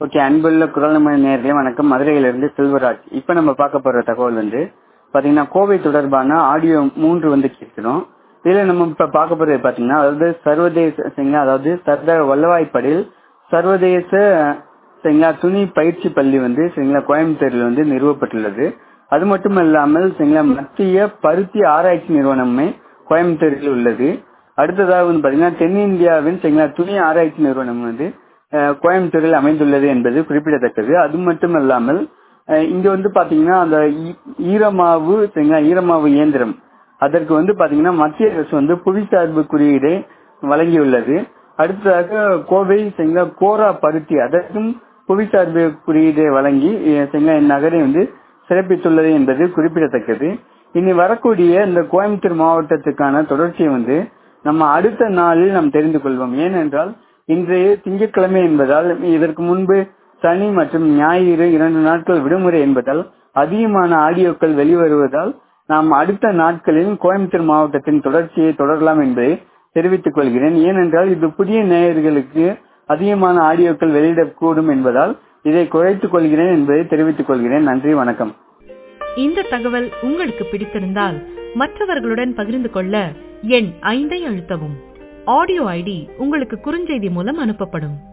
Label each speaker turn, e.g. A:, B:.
A: okay அன்புள்ள குரல் நம்ம நேர்களே வணக்கம் மதுரையிலிருந்து செல்வராஜ் இப்ப நம்ம பார்க்க போற தகவல் வந்து பாத்தீங்கன்னா கோவை தொடர்பான ஆடியோ மூன்று வந்து கேட்கிறோம் இதுல நம்ம இப்ப பார்க்க போறது பாத்தீங்கன்னா அதாவது சர்வதேச சரிங்களா அதாவது சர்தார் வல்லபாய் படேல் சர்வதேச சரிங்களா துணி பயிற்சி பள்ளி வந்து சரிங்களா கோயம்புத்தூர்ல வந்து நிறுவப்பட்டுள்ளது அது மட்டும் இல்லாமல் சரிங்களா மத்திய பருத்தி ஆராய்ச்சி நிறுவனமே கோயம்புத்தூரில் உள்ளது அடுத்ததாக வந்து பாத்தீங்கன்னா தென்னிந்தியாவின் சரிங்களா துணி ஆராய்ச்சி நிறுவனம் வந்து அஹ், கோயம்புத்தூரில் அமைந்துள்ளது என்பது குறிப்பிடத்தக்கது அது மட்டும் இல்லாமல் அஹ், இங்க வந்து பாத்தீங்கன்னா அந்த ஈ- ஈரமாவு சரிங்களா ஈரமாவு இயந்திரம் அதற்கு வந்து பாத்தீங்கன்னா மத்திய அரசு வந்து புவிசார்பு குறியீடை வழங்கியுள்ளது அடுத்ததாக கோவை சரிங்களா கோரா பருத்தி அதற்கும் புவிசார்பு குறியீடை வழங்கி அஹ், சரிங்களா இந்நகரை வந்து சிறப்பித்துள்ளது என்பது குறிப்பிடத்தக்கது இனி வரக்கூடிய இந்த கோயம்புத்தூர் மாவட்டத்துக்கான தொடர்ச்சியை வந்து நம்ம அடுத்த நாளில் நாம் தெரிந்து கொள்வோம் ஏனென்றால் இன்றைய திங்கட்கிழமை என்பதால் இதற்கு முன்பு சனி மற்றும் ஞாயிறு இரண்டு நாட்கள் விடுமுறை என்பதால் அதிகமான ஆடியோக்கள் வெளிவருவதால் நாம் அடுத்த நாட்களில் கோயம்புத்தூர் மாவட்டத்தின் தொடர்ச்சியை தொடரலாம் என்பதை தெரிவித்துக் கொள்கிறேன் ஏனென்றால் இது புதிய நேயர்களுக்கு அதிகமான ஆடியோக்கள் வெளியிடக்கூடும் என்பதால் இதை குறைத்துக் கொள்கிறேன் என்பதை தெரிவித்துக் கொள்கிறேன் நன்றி வணக்கம்
B: இந்த தகவல் உங்களுக்கு பிடித்திருந்தால் மற்றவர்களுடன் பகிர்ந்து கொள்ள எண் ஐந்தை அழுத்தவும் ஆடியோ ஐடி உங்களுக்கு குறுஞ்செய்தி மூலம் அனுப்பப்படும்